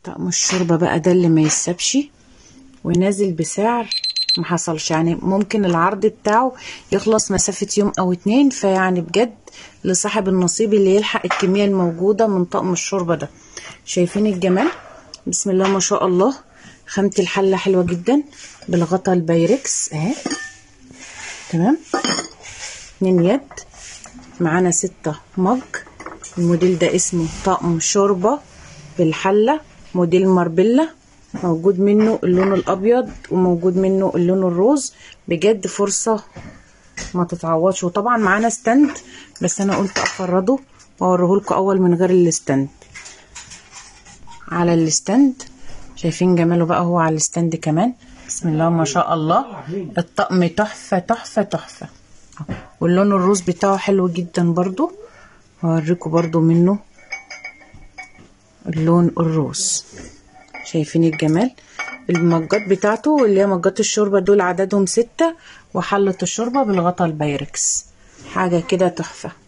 طقم الشوربة بقى ده اللي ما يسابش ونازل بسعر ما حصلش يعني ممكن العرض بتاعه يخلص مسافة يوم او اتنين فيعني بجد لصاحب النصيب اللي يلحق الكمية الموجودة من طقم الشوربة ده شايفين الجمال بسم الله ما شاء الله خامة الحلة حلوة جدا بالغطا البايركس اهي تمام اتنين يد معانا ستة مج الموديل ده اسمه طقم شوربة بالحلة موديل ماربيلا موجود منه اللون الابيض وموجود منه اللون الروز بجد فرصة ما تتعوضش وطبعا معانا ستاند بس انا قلت افرده واوريهولكوا اول من غير الستاند على الستاند شايفين جماله بقى هو على الستاند كمان بسم الله ما شاء الله الطقم تحفة تحفة تحفة واللون الروز بتاعه حلو جدا برضو هوريكم برضو منه اللون الروز شايفين الجمال المجات بتاعته اللي هي مجات الشوربة دول عددهم ستة وحلة الشوربة بالغطا البايركس حاجة كده تحفة